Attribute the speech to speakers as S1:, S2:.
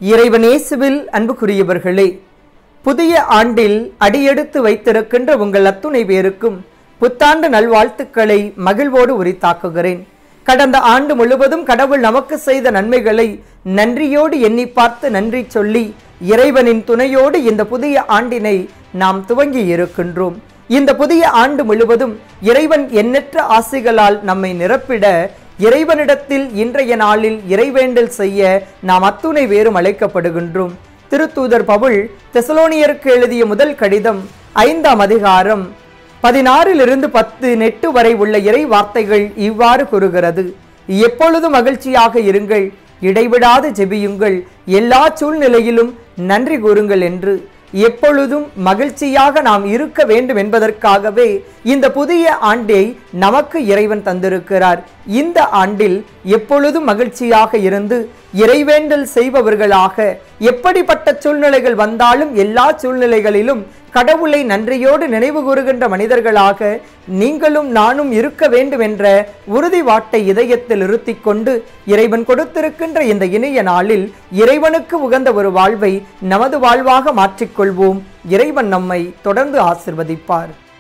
S1: இறைவனேசுவில் அன்புக்குரியவர்களே புதிய ஆண்டில் அடியெடுத்து வைத்திருக்கின்ற உங்கள் அத்துணை பேருக்கும் புத்தாண்டு நல்வாழ்த்துக்களை மகிழ்வோடு உரித்தாக்குகிறேன் கடந்த ஆண்டு முழுவதும் கடவுள் நமக்கு செய்த நன்மைகளை நன்றியோடு எண்ணி பார்த்து நன்றி சொல்லி இறைவனின் துணையோடு இந்த புதிய ஆண்டினை நாம் துவங்கி இருக்கின்றோம் இந்த புதிய ஆண்டு முழுவதும் இறைவன் எண்ணற்ற ஆசைகளால் நம்மை நிரப்பிட இறைவனிடத்தில் இன்றைய நாளில் இறைவேண்டல் செய்ய நாம் அத்துணை வேறும் அழைக்கப்படுகின்றோம் திருத்தூதர் பவுல் தெசலோனியருக்கு எழுதிய முதல் கடிதம் ஐந்தாம் அதிகாரம் பதினாறிலிருந்து பத்து நெட்டு வரை உள்ள இறை வார்த்தைகள் இவ்வாறு கூறுகிறது எப்பொழுதும் மகிழ்ச்சியாக இருங்கள் இடைவிடாது ஜெபியுங்கள் எல்லா சூழ்நிலையிலும் நன்றி கூறுங்கள் என்று எப்பொழுதும் மகிழ்ச்சியாக நாம் இருக்க வேண்டும் என்பதற்காகவே இந்த புதிய ஆண்டை நமக்கு இறைவன் தந்திருக்கிறார் இந்த ஆண்டில் எப்பொழுதும் மகிழ்ச்சியாக இருந்து இறைவேண்டல் செய்பவர்களாக எப்படிப்பட்ட சூழ்நிலைகள் வந்தாலும் எல்லா சூழ்நிலைகளிலும் கடவுளை நன்றியோடு நினைவு கூறுகின்ற மனிதர்களாக நீங்களும் நானும் இருக்க வேண்டும் என்ற உறுதி வாட்டை இதயத்தில் இருத்திக் கொண்டு இறைவன் கொடுத்திருக்கின்ற இந்த இனிய நாளில் இறைவனுக்கு உகந்த ஒரு வாழ்வை நமது வாழ்வாக மாற்றிக்கொள்வோம் இறைவன் நம்மை தொடர்ந்து ஆசிர்வதிப்பார்